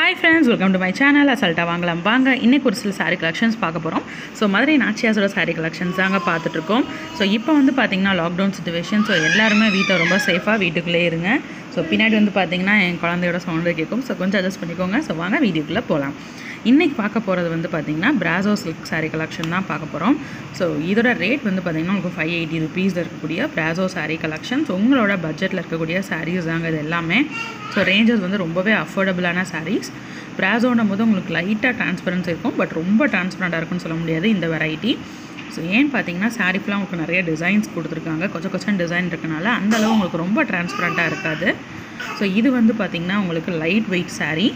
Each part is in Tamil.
hi friends welcome to my channel அசல்ட்டா வாங்கலாம் வாங்க இன்னைக்கு ஒரு சில saree கலெக்ஷன்ஸ் பார்க்க போகிறோம் ஸோ மதுரை நாச்சியாஸோட saree கலெக்ஷன்ஸ் தாங்க பார்த்துட்ருக்கோம் ஸோ இப்போ வந்து பார்த்தீங்கன்னா லாக்டவுன் சுச்சுவேஷன் ஸோ எல்லாருமே வீட்டில் ரொம்ப சேஃபாக வீட்டுக்குள்ளே இருங்க ஸோ பின்னாடி வந்து பார்த்தீங்கன்னா என் குழந்தையோட சவுண்டு கேட்கும் ஸோ கொஞ்சம் அட்ஜஸ்ட் பண்ணிக்கோங்க ஸோ வாங்க வீடியோக்குள்ளே போகலாம் இன்றைக்கி பார்க்க போகிறது வந்து பார்த்திங்கன்னா பிராசோ சில்க் saree கலெக்ஷன் தான் பார்க்க போகிறோம் ஸோ இதோட ரேட் வந்து பார்த்திங்கன்னா உங்களுக்கு ஃபைவ் எயிட்டி ருபீஸில் இருக்கக்கூடிய பிராசோ saree கலெக்ஷன் ஸோ உங்களோட பட்ஜெட்டில் இருக்கக்கூடிய sarees தாங்க இது எல்லாமே ஸோ ரேஞ்சஸ் வந்து ரொம்பவே அஃபோர்டபுளான sarees பிராசோன்னும் போது உங்களுக்கு லைட்டாக டிரான்ஸ்பரன்ஸ் இருக்கும் பட் ரொம்ப டிரான்ஸ்பரண்ட்டாக இருக்கும்னு சொல்ல முடியாது இந்த வெரைட்டி ஸோ ஏன்னு பார்த்தீங்கன்னா saree ஃபுல்லாக உங்களுக்கு நிறைய டிசைன்ஸ் கொடுத்துருக்காங்க கொஞ்சம் கொஞ்சம் டிசைன் இருக்கனால அந்த அளவு உங்களுக்கு ரொம்ப டிரான்ஸ்பரண்ட்டாக இருக்காது ஸோ இது வந்து பார்த்திங்கன்னா உங்களுக்கு லைட் வெயிட் saree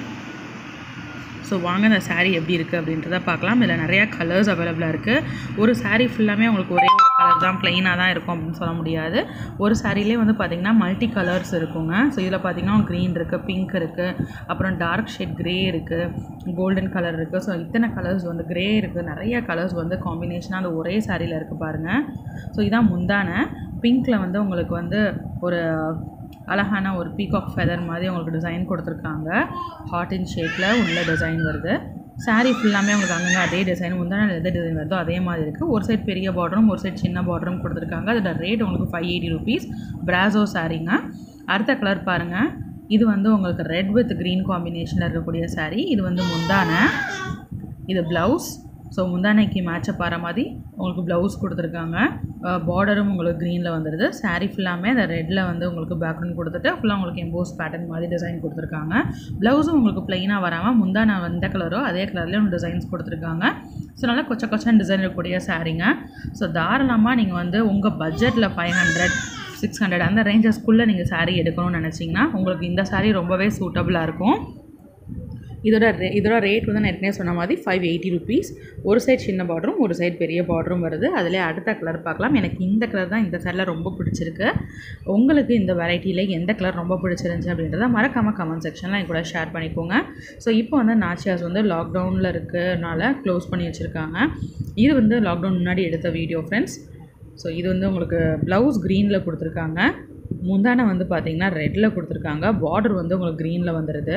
ஸோ வாங்க இந்த saree எப்படி இருக்குது அப்படின்றத பார்க்கலாம் இதில் நிறையா கலர்ஸ் அவைலபிளாக இருக்குது ஒரு saree ஃபுல்லாமே உங்களுக்கு ஒரே ஒரு கலர் தான் ப்ளைனாக தான் இருக்கும் அப்படின்னு சொல்ல முடியாது ஒரு சாரிலே வந்து பார்த்திங்கன்னா மல்டி கலர்ஸ் இருக்குங்க ஸோ இதில் பார்த்திங்கன்னா க்ரீன் இருக்குது பிங்க் இருக்குது அப்புறம் டார்க் ஷேட் க்ரே இருக்குது கோல்டன் கலர் இருக்குது ஸோ இத்தனை கலர்ஸ் வந்து க்ரே இருக்குது நிறைய கலர்ஸ் வந்து காம்பினேஷனாக அந்த ஒரே சாரியில் இருக்குது பாருங்கள் ஸோ இதான் முந்தான பிங்க்கில் வந்து உங்களுக்கு வந்து ஒரு அழகான ஒரு பீகாக் ஃபெதர் மாதிரி உங்களுக்கு டிசைன் கொடுத்துருக்காங்க ஹாட் இன் ஷேப்பில் உள்ள டிசைன் வருது saree ஃபுல்லாமே உங்களுக்கு அங்கங்கே அதே டிசைன் முந்தான எது டிசைன் வருதோ அதே மாதிரி இருக்குது ஒரு சைட் பெரிய பார்டரும் ஒரு சைட் சின்ன பார்டரும் கொடுத்துருக்காங்க அதோட ரேட் உங்களுக்கு ஃபைவ் எயிட்டி ருபீஸ் பிராசோ சாரீங்க அடுத்த கலர் பாருங்கள் இது வந்து உங்களுக்கு ரெட் வித் க்ரீன் காம்பினேஷனில் இருக்கக்கூடிய saree இது வந்து முந்தான இது ப்ளவுஸ் ஸோ முந்தானைக்கு மேட்சப் ஆகிற மாதிரி உங்களுக்கு ப்ளவுஸ் கொடுத்துருக்காங்க பார்டரும் உங்களுக்கு க்ரீனில் வந்துடுது saree ஃபுல்லாமே அந்த ரெட்டில் வந்து உங்களுக்கு பேக்ரவுண்ட் கொடுத்துட்டு ஃபுல்லாக உங்களுக்கு எம்போஸ் பேட்டர்ன் மாதிரி டிசைன் கொடுத்துருக்காங்க ப்ளவுஸும் உங்களுக்கு ப்ளைனாக வராமல் முந்தான எந்த கலரோ அதே கலர்லேயே உங்களுக்கு டிசைன்ஸ் கொடுத்துருக்காங்க ஸோ நல்லா கொச்ச கொச்சன் டிசைன் இருக்கக்கூடிய சாரீங்க ஸோ தாராளமாக நீங்கள் வந்து உங்கள் பட்ஜெட்டில் ஃபைவ் ஹண்ட்ரட் சிக்ஸ் ஹண்ட்ரட் அந்த ரேஞ்சஸ்க்குள்ளே நீங்கள் saree எடுக்கணும்னு நினச்சிங்கன்னா உங்களுக்கு இந்த saree ரொம்பவே சூட்டபுளாக இருக்கும் இதோட ரே இதோட ரேட் வந்து நான் ஏற்கனவே சொன்ன மாதிரி ஃபைவ் எயிட்டி ருபீஸ் ஒரு சைடு சின்ன பார்டரும் ஒரு சைடு பெரிய பார்டரும் வருது அதில் அடுத்த கலர் பார்க்கலாம் எனக்கு இந்த கலர் தான் இந்த சைடில் ரொம்ப பிடிச்சிருக்கு உங்களுக்கு இந்த வெரைட்டியில் எந்த கலர் ரொம்ப பிடிச்சிருந்துச்சு அப்படின்றத மறக்காமல் கமெண்ட் செக்ஷனில் என் கூட ஷேர் பண்ணிக்கோங்க ஸோ இப்போ வந்து நாச்சியாஸ் வந்து லாக்டவுனில் இருக்கனால க்ளோஸ் பண்ணி வச்சுருக்காங்க இது வந்து லாக்டவுன் முன்னாடி எடுத்த வீடியோ ஃப்ரெண்ட்ஸ் ஸோ இது வந்து உங்களுக்கு ப்ளவுஸ் க்ரீனில் கொடுத்துருக்காங்க முந்தானை வந்து பார்த்தீங்கன்னா ரெட்டில் கொடுத்துருக்காங்க பார்டர் வந்து உங்களுக்கு க்ரீனில் வந்துடுது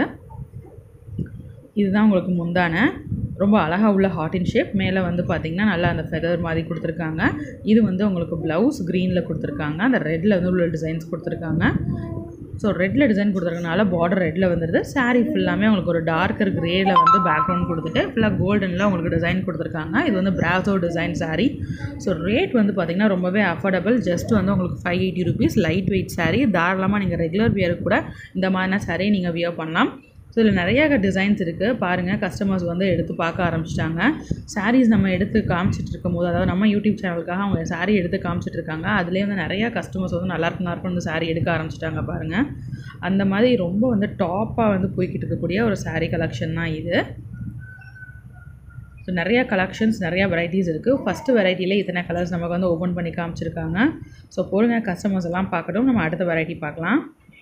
இதுதான் உங்களுக்கு முந்தான ரொம்ப அழகாக உள்ள ஹாட் இன் ஷேப் மேலே வந்து பார்த்திங்கன்னா நல்லா அந்த ஃபெதர் மாதிரி கொடுத்துருக்காங்க இது வந்து உங்களுக்கு ப்ளவுஸ் க்ரீனில் கொடுத்துருக்காங்க அந்த ரெட்டில் வந்து உள்ள டிசைன்ஸ் கொடுத்துருக்காங்க ஸோ ரெட்டில் டிசைன் கொடுத்துருக்கனால பார்டர் ரெட்டில் வந்துடுது saree ஃபுல்லாமே உங்களுக்கு ஒரு டார்க்கர் க்ரேயில் வந்து பேக்ரவுண்ட் கொடுத்துட்டு ஃபுல்லாக கோல்டனில் உங்களுக்கு டிசைன் கொடுத்துருக்காங்க இது வந்து brasso design saree so rate வந்து பார்த்திங்கன்னா ரொம்பவே அஃபோர்டபுள் ஜஸ்ட் வந்து உங்களுக்கு five eighty rupees light weight saree தாராளமாக நீங்கள் ரெகுலர் வியருக்கு கூட இந்த மாதிரியான saree நீங்கள் வியர் பண்ணலாம் ஸோ இதில் நிறைய டிசைன்ஸ் இருக்குது பாருங்கள் கஸ்டமர்ஸ் வந்து எடுத்து பார்க்க ஆரம்பிச்சிட்டாங்க sarees நம்ம எடுத்து காமிச்சிட்டு இருக்கும்போது அதாவது நம்ம யூடியூப் சேனலுக்காக அவங்க saree எடுத்து காமிச்சிட்டு இருக்காங்க அதுலேயே வந்து நிறையா கஸ்டமர்ஸ் வந்து நல்லா இருக்கும் நல்லா இருக்கும் இந்த saree எடுக்க ஆரம்பிச்சிட்டாங்க பாருங்கள் அந்த மாதிரி ரொம்ப வந்து டாப்பாக வந்து போய்கிட்டு இருக்கக்கூடிய ஒரு saree கலெக்ஷன் தான் இது ஸோ நிறைய கலெக்ஷன்ஸ் நிறையா வெரைட்டிஸ் இருக்குது ஃபஸ்ட்டு வெரைட்டியில் இத்தனை கலர்ஸ் நமக்கு வந்து ஓப்பன் பண்ணி காமிச்சிருக்காங்க ஸோ பொறுங்க கஸ்டமர்ஸ் எல்லாம் பார்க்கட்டும் நம்ம அடுத்த வெரைட்டி பார்க்கலாம்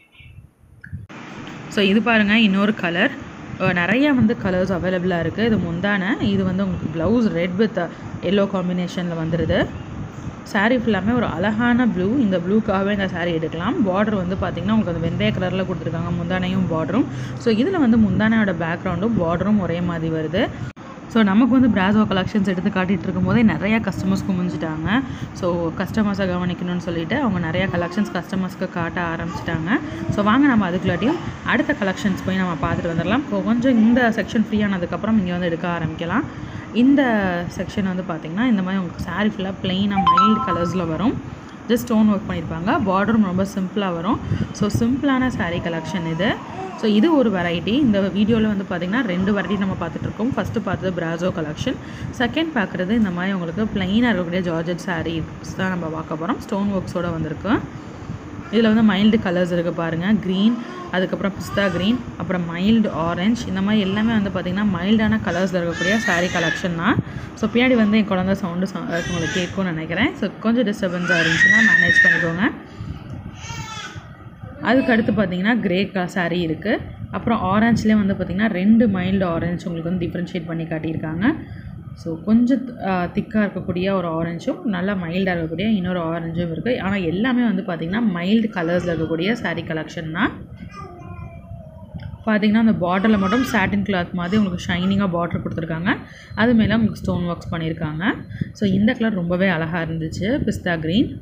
ஸோ இது பாருங்கள் இன்னொரு கலர் நிறைய வந்து கலர்ஸ் அவைலபிளாக இருக்குது இது முந்தான இது வந்து உங்களுக்கு ப்ளவுஸ் ரெட் வித் எல்லோ காம்பினேஷனில் வந்துடுது saree ஃபுல்லாமே ஒரு அழகான ப்ளூ இந்த ப்ளூக்காகவே இந்த saree எடுக்கலாம் பார்டர் வந்து பார்த்திங்கன்னா உங்களுக்கு அந்த வெந்தய கலரில் கொடுத்துருக்காங்க முந்தானையும் பார்டரும் ஸோ இதில் வந்து முந்தானையோட பேக்ரவுண்டும் பார்டரும் ஒரே மாதிரி வருது ஸோ நமக்கு வந்து பிராசோ கலெக்ஷன்ஸ் எடுத்து காட்டிகிட்டு இருக்கும்போதே நிறையா கஸ்டமர்ஸ் குமிஞ்சிட்டாங்க ஸோ கஸ்டமர்ஸை கவனிக்கணும்னு சொல்லிட்டு அவங்க நிறையா கலெக்ஷன்ஸ் கஸ்டமர்ஸ்க்கு காட்ட ஆரம்பிச்சிட்டாங்க ஸோ வாங்க நம்ம அதுக்குள்ளாட்டியும் அடுத்த கலெக்ஷன்ஸ் போய் நம்ம பார்த்துட்டு வந்துடலாம் இப்போ கொஞ்சம் இந்த செக்ஷன் ஃப்ரீ ஆனதுக்கப்புறம் இங்கே வந்து எடுக்க ஆரம்பிக்கலாம் இந்த செக்ஷன் வந்து பார்த்திங்கன்னா இந்த மாதிரி உங்களுக்கு saree ஃபுல்லாக ப்ளெயினாக மைல்டு கலர்ஸில் வரும் ஜஸ்ட் ஸ்டோன் ஒர்க் பண்ணியிருப்பாங்க பார்டரும் ரொம்ப சிம்பிளாக வரும் ஸோ சிம்பிளான saree கலெக்ஷன் இது ஸோ இது ஒரு வெரைட்டி இந்த வீடியோவில் வந்து பார்த்திங்கன்னா ரெண்டு வெரைட்டி நம்ம பார்த்துட்ருக்கோம் ஃபஸ்ட்டு பார்த்தது பிராசோ கலெக்ஷன் செகண்ட் பார்க்குறது இந்த மாதிரி உங்களுக்கு ப்ளைனாக இருக்கக்கூடிய ஜார்ஜட் சாரீஸ் தான் நம்ம பார்க்க போகிறோம் ஸ்டோன் ஒர்க்ஸோடு வந்திருக்கு இதில் வந்து மைல்டு கலர்ஸ் இருக்குது பாருங்கள் க்ரீன் அதுக்கப்புறம் பிஸ்தா க்ரீன் அப்புறம் மைல்டு ஆரஞ்ச் இந்த மாதிரி எல்லாமே வந்து பார்த்திங்கன்னா மைல்டான கலர்ஸில் இருக்கக்கூடிய saree கலெக்ஷன் தான் ஸோ பின்னாடி வந்து என் குழந்த சவுண்டு உங்களுக்கு கேட்கும்னு நினைக்கிறேன் ஸோ கொஞ்சம் டிஸ்டர்பன்ஸாக இருந்துச்சுன்னா மேனேஜ் பண்ணிக்கோங்க அதுக்கு அடுத்து பார்த்தீங்கன்னா கிரே க saree இருக்குது அப்புறம் ஆரஞ்சுலேயே வந்து பார்த்திங்கன்னா ரெண்டு மைல்டு ஆரஞ்சு உங்களுக்கு வந்து டிஃப்ரென்ஷியேட் பண்ணி காட்டியிருக்காங்க ஸோ கொஞ்சம் திக்காக இருக்கக்கூடிய ஒரு ஆரஞ்சும் நல்லா மைல்டாக இருக்கக்கூடிய இன்னொரு ஆரஞ்சும் இருக்குது ஆனால் எல்லாமே வந்து பார்த்திங்கன்னா மைல்டு கலர்ஸில் இருக்கக்கூடிய saree கலெக்ஷன் தான் பார்த்தீங்கன்னா அந்த பார்டரில் மட்டும் சாட்டின் கிளாத் மாதிரி உங்களுக்கு ஷைனிங்காக பார்டர் கொடுத்துருக்காங்க அது மேலே உங்களுக்கு ஸ்டோன் ஒர்க்ஸ் பண்ணியிருக்காங்க ஸோ இந்த கலர் ரொம்பவே அழகாக இருந்துச்சு பிஸ்தா க்ரீன்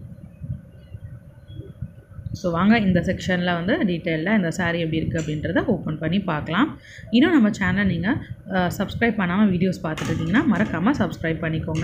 ஸோ வாங்க இந்த செக்ஷனில் வந்து டீட்டெயிலில் இந்த saree எப்படி இருக்குது அப்படின்றத ஓப்பன் பண்ணி பார்க்கலாம் இன்னும் நம்ம சேனலை நீங்கள் சப்ஸ்கிரைப் பண்ணாமல் வீடியோஸ் பார்த்துட்டு இருக்கீங்கன்னா மறக்காமல் சப்ஸ்கிரைப் பண்ணிக்கோங்க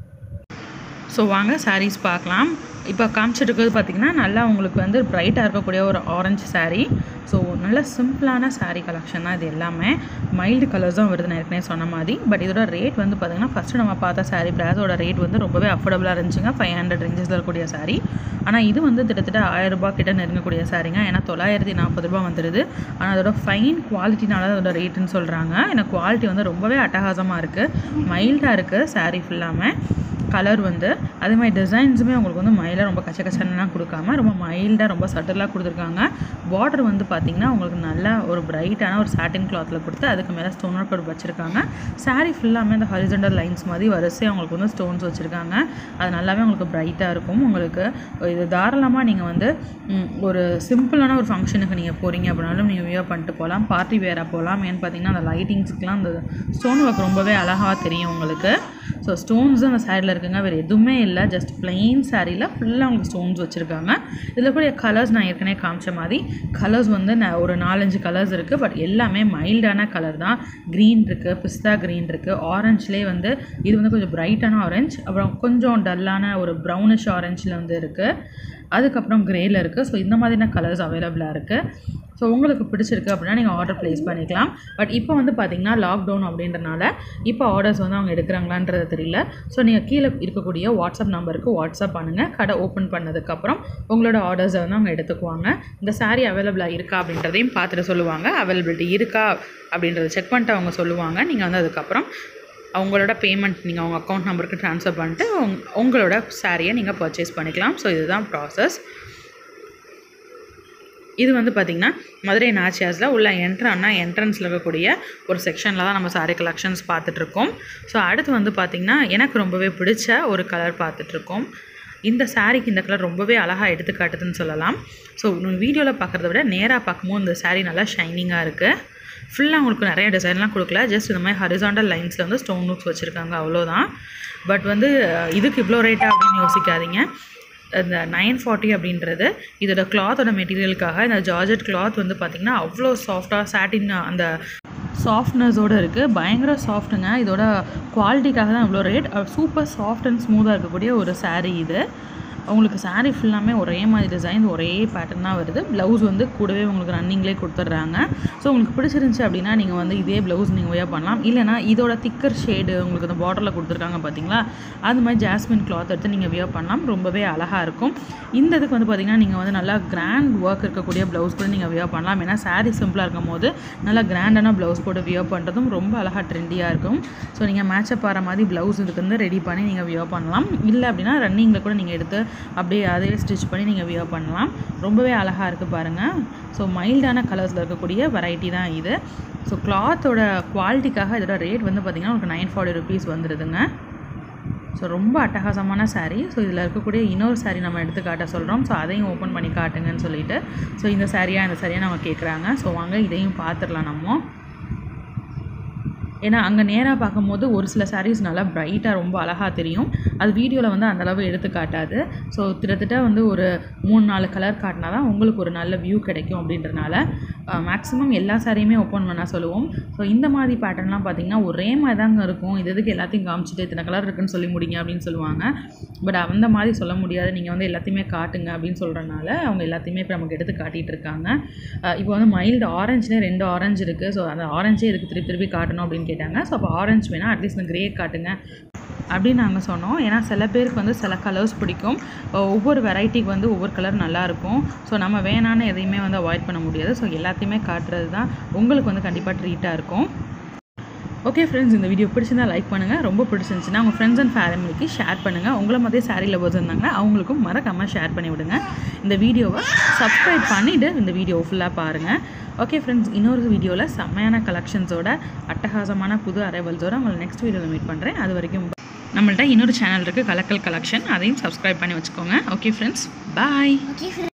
ஸோ வாங்க sarees பார்க்கலாம் இப்போ காமிச்சிருக்கிறது பார்த்திங்கன்னா நல்லா உங்களுக்கு வந்து பிரைட்டாக இருக்கக்கூடிய ஒரு ஆரஞ்சு saree ஸோ நல்ல சிம்பிளான saree கலெக்ஷன் தான் இது எல்லாமே மைல்டு கலர்ஸ் தான் வருது நான் ஏற்கனவே சொன்ன மாதிரி பட் இதோட ரேட் வந்து பார்த்திங்கன்னா ஃபஸ்ட்டு நம்ம பார்த்த saree பிராஸோட ரேட் வந்து ரொம்பவே அஃபோர்டபுளாக இருந்துச்சுங்க ஃபைவ் ஹண்ட்ரட் ரேஞ்சஸில் இருக்கக்கூடிய saree ஆனால் இது வந்து கிட்டத்தட்ட ஆயிரம் ரூபாய் கிட்ட நெருங்கக்கூடிய சாரிங்க ஏன்னா தொள்ளாயிரத்தி நாற்பது ரூபாய் வந்துடுது ஆனால் அதோட ஃபைன் குவாலிட்டினால அதோட ரேட்டுன்னு சொல்கிறாங்க ஏன்னா குவாலிட்டி வந்து ரொம்பவே அட்டகாசமாக இருக்குது மைல்டாக இருக்குது saree ஃபுல்லாமே கலர் வந்து அதே மாதிரி டிசைன்ஸுமே உங்களுக்கு வந்து மைல்டாக ரொம்ப கச்ச கச்சன்லாம் கொடுக்காம ரொம்ப மைல்டாக ரொம்ப சட்டலாக கொடுத்துருக்காங்க பார்டர் வந்து பார்த்திங்கன்னா உங்களுக்கு நல்ல ஒரு பிரைட்டான ஒரு சாட்டின் கிளாத்தில் கொடுத்து அதுக்கு மேலே ஸ்டோன் ஒர்க் வச்சுருக்காங்க saree ஃபுல்லாமே அந்த ஹரிசண்டல் லைன்ஸ் மாதிரி வரிசையாக உங்களுக்கு வந்து ஸ்டோன்ஸ் வச்சுருக்காங்க அது நல்லாவே உங்களுக்கு பிரைட்டாக இருக்கும் உங்களுக்கு இது தாராளமாக நீங்கள் வந்து ம், ஒரு சிம்பிளான ஒரு ஃபங்க்ஷனுக்கு நீங்கள் போகிறீங்க அப்படின்னாலும் நீங்கள் வியர் பண்ணிட்டு போகலாம் பார்ட்டி வேராக போகலாம் ஏன்னு பார்த்தீங்கன்னா அந்த லைட்டிங்ஸுக்குலாம் அந்த ஸ்டோன் ஒர்க் ரொம்பவே அழகாக தெரியும் உங்களுக்கு ஸோ ஸ்டோன்ஸ் அந்த சாரியில் இருக்குங்க வேறு எதுவுமே இல்லை ஜஸ்ட் பிளெயின் சாரியில் ஃபுல்லாக உங்களுக்கு ஸ்டோன்ஸ் வச்சுருக்காங்க இதில் கூடிய கலர்ஸ் நான் ஏற்கனவே காமிச்ச மாதிரி கலர்ஸ் வந்து நான் ஒரு நாலஞ்சு கலர்ஸ் இருக்குது பட் எல்லாமே மைல்டான கலர் தான் க்ரீன் இருக்குது பிஸ்தா க்ரீன் இருக்குது ஆரஞ்சுலேயே வந்து இது வந்து கொஞ்சம் பிரைட்டான ஆரஞ்சு அப்புறம் கொஞ்சம் டல்லான ஒரு ப்ரௌனிஷ் ஆரஞ்சில் வந்து இருக்குது அதுக்கப்புறம் கிரேயில் இருக்குது ஸோ இந்த மாதிரியான கலர்ஸ் அவைலபிளாக இருக்குது ஸோ உங்களுக்கு பிடிச்சிருக்கு அப்படின்னா நீங்கள் ஆர்டர் ப்ளேஸ் பண்ணிக்கலாம் பட் இப்போ வந்து பார்த்தீங்கன்னா லாக்டவுன் அப்படின்றனால இப்போ ஆர்டர்ஸ் வந்து அவங்க எடுக்கிறாங்களான்றது தெரியல ஸோ நீங்கள் கீழே இருக்கக்கூடிய வாட்ஸ்அப் நம்பருக்கு வாட்ஸ்அப் பண்ணுங்கள் கடை ஓப்பன் பண்ணதுக்கப்புறம் உங்களோட ஆர்டர்ஸை வந்து அவங்க எடுத்துக்குவாங்க இந்த saree அவைலபிளாக இருக்கா அப்படின்றதையும் பார்த்துட்டு சொல்லுவாங்க அவைலபிலிட்டி இருக்கா அப்படின்றத செக் பண்ணிட்டு அவங்க சொல்லுவாங்க நீங்கள் வந்து அதுக்கப்புறம் அவங்களோட பேமெண்ட் நீங்கள் அவங்க அக்கௌண்ட் நம்பருக்கு ட்ரான்ஸ்ஃபர் பண்ணிட்டு உங் உங்களோட சாரியை நீங்கள் பர்ச்சேஸ் பண்ணிக்கலாம் ஸோ இதுதான் ப்ராசஸ் இது வந்து பார்த்திங்கன்னா மதுரை நாச்சியாஸில் உள்ள என்ட்ரானா என்ட்ரன்ஸில் இருக்கக்கூடிய ஒரு செக்ஷனில் தான் நம்ம சாரீ கலெக்ஷன்ஸ் பார்த்துட்ருக்கோம் ஸோ அடுத்து வந்து பார்த்திங்கன்னா எனக்கு ரொம்பவே பிடிச்ச ஒரு கலர் பார்த்துட்ருக்கோம் இந்த சாரீக்கு இந்த கலர் ரொம்பவே அழகாக எடுத்துக்காட்டுதுன்னு சொல்லலாம் ஸோ வீடியோவில் பார்க்குறத விட நேராக பார்க்கும்போது இந்த saree நல்லா ஷைனிங்காக இருக்குது ஃபுல்லாக உங்களுக்கு நிறைய டிசைன்லாம் கொடுக்கல ஜஸ்ட் இந்த மாதிரி ஹரிசாண்டல் லைன்ஸில் வந்து ஸ்டோன் நூட்ஸ் வச்சுருக்காங்க அவ்வளோதான் பட் வந்து அஹ், இதுக்கு இவ்வளோ ரேட்டா அப்படின்னு யோசிக்காதீங்க இந்த நைன் ஃபார்ட்டி அப்படின்றது இதோட கிளாத்தோட மெட்டீரியலுக்காக இந்த ஜார்ஜெட் கிளாத் வந்து பார்த்திங்கன்னா அவ்வளோ சாஃப்டாக சாட்டின் அந்த சாஃப்ட்னஸோடு இருக்குது பயங்கர சாஃப்ட்டுங்க இதோட குவாலிட்டிக்காக தான் இவ்வளோ ரேட் சூப்பர் சாஃப்ட் அண்ட் ஸ்மூத்தாக இருக்கக்கூடிய ஒரு saree இது உங்களுக்கு saree ஃபுல்லாமே ஒரே மாதிரி டிசைன் ஒரே பேட்டர்ன் தான் வருது ப்ளவுஸ் வந்து கூடவே உங்களுக்கு ரன்னிங்லேயே கொடுத்துட்றாங்க ஸோ உங்களுக்கு பிடிச்சிருந்துச்சி அப்படின்னா நீங்கள் வந்து இதே ப்ளவுஸ் நீங்கள் wear பண்ணலாம் இல்லைனா இதோட திக்கர் ஷேடு உங்களுக்கு இந்த பார்டரில் கொடுத்துருக்காங்க பார்த்தீங்களா அது மாதிரி ஜாஸ்மின் கிளாத் எடுத்து நீங்கள் வியர் பண்ணலாம் ரொம்பவே அழகாக இருக்கும் இந்த இதுக்கு வந்து பார்த்தீங்கன்னா நீங்கள் வந்து நல்லா கிராண்ட் ஒர்க் இருக்கக்கூடிய ப்ளவுஸ் கூட நீங்கள் வியர் பண்ணலாம் ஏன்னா saree சிம்பிளாக இருக்கும் போது நல்லா கிராண்டான ப்ளவுஸ் கூட வியர் பண்ணுறதும் ரொம்ப அழகாக ட்ரெண்டியாக இருக்கும் ஸோ நீங்கள் மேட்சப் ஆகிற மாதிரி ப்ளவுஸ் இதுக்கு வந்து ரெடி பண்ணி நீங்கள் வியர் பண்ணலாம் இல்லை அப்படின்னா ரன்னிங்கில் கூட நீங்கள் எடுத்து அப்படியே அதே ஸ்டிச் பண்ணி நீங்கள் வியர் பண்ணலாம் ரொம்பவே அழகாக இருக்குது பாருங்கள் ஸோ மைல்டான கலர்ஸில் இருக்கக்கூடிய வெரைட்டி தான் இது ஸோ கிளாத்தோட குவாலிட்டிக்காக இதோட ரேட் வந்து பார்த்திங்கன்னா உங்களுக்கு நைன் ஃபார்ட்டி ருபீஸ் வந்துடுதுங்க ஸோ ரொம்ப அட்டகாசமான saree ஸோ இதில் இருக்கக்கூடிய இன்னொரு saree நம்ம எடுத்து காட்ட சொல்கிறோம் ஸோ அதையும் ஓப்பன் பண்ணி காட்டுங்கன்னு சொல்லிட்டு ஸோ இந்த சாரியாக இந்த சாரியாக நம்ம கேட்குறாங்க ஸோ வாங்க இதையும் பார்த்துடலாம் நம்ம ஏன்னா அங்கே நேராக பார்க்கும்போது ஒரு சில sarees நல்லா பிரைட்டாக ரொம்ப அழகாக தெரியும் அது வீடியோவில் வந்து அந்த அளவு எடுத்து காட்டாது ஸோ கிட்டத்தட்ட வந்து ஒரு மூணு நாலு கலர் காட்டினா தான் உங்களுக்கு ஒரு நல்ல வியூ கிடைக்கும் அப்படின்றனால மேக்ஸிமம் எல்லா சாரியுமே ஓப்பன் பண்ண சொல்லுவோம் ஸோ இந்த மாதிரி பேட்டர்ன்லாம் பார்த்தீங்கன்னா ஒரே மாதிரி தாங்க இருக்கும் இது எதுக்கு எல்லாத்தையும் காமிச்சிட்டு இத்தனை கலர் இருக்குன்னு சொல்லி முடிங்க அப்படின்னு சொல்லுவாங்க பட் அந்த மாதிரி சொல்ல முடியாது நீங்கள் வந்து எல்லாத்தையுமே காட்டுங்க அப்படின்னு சொல்கிறனால அவங்க எல்லாத்தையுமே இப்போ நமக்கு எடுத்து காட்டிகிட்டு இருக்காங்க அஹ் இப்போ வந்து மைல்டு ஆரஞ்சுலேயே ரெண்டு ஆரஞ்சு இருக்குது ஸோ அந்த ஆரஞ்சே இதுக்கு திருப்பி திருப்பி காட்டணும் அப்படின்னு கேட்டாங்க ஸோ அப்போ ஆரஞ்சு வேணால் அட்லீஸ்ட் இந்த கிரே காட்டுங்க அப்படின்னு நாங்கள் சொன்னோம் ஏன்னா சில பேருக்கு வந்து சில கலர்ஸ் பிடிக்கும் அஹ் ஒவ்வொரு வெரைட்டிக்கு வந்து ஒவ்வொரு கலர் நல்லாயிருக்கும் ஸோ நம்ம வேணான்னு எதையுமே வந்து அவாய்ட் பண்ண முடியாது ஸோ எல்லாத்தையுமே காட்டுறது தான் உங்களுக்கு வந்து கண்டிப்பாக ட்ரீட்டாக இருக்கும் ஓகே ஃப்ரெண்ட்ஸ் இந்த வீடியோ பிடிச்சிருந்தா லைக் பண்ணுங்கள் ரொம்ப பிடிச்சிருந்துச்சுன்னா உங்கள் ஃப்ரெண்ட்ஸ் அண்ட் ஃபேமிலிக்கு ஷேர் பண்ணுங்கள் உங்களை மாதிரி சாரீ லவர்ஸ் இருந்தாங்கன்னா அவங்களுக்கும் மறக்காமல் ஷேர் பண்ணி விடுங்க இந்த வீடியோவை சப்ஸ்கிரைப் பண்ணிவிட்டு இந்த வீடியோ ஃபுல்லாக பாருங்கள் ஓகே ஃப்ரெண்ட்ஸ் இன்னொரு வீடியோவில் செம்மையான கலெக்ஷன்ஸோட அட்டகாசமான புது அரைவல்ஸோட உங்களை நெக்ஸ்ட் வீடியோவில் மீட் பண்ணுறேன் அது வரைக்கும் நம்மள்ட்ட இன்னொரு சேனல் இருக்குது கலக்கல் கலெக்ஷன் அதையும் சப்ஸ்கிரைப் பண்ணி வச்சுக்கோங்க ஓகே ஃப்ரெண்ட்ஸ் பாய் ஓகே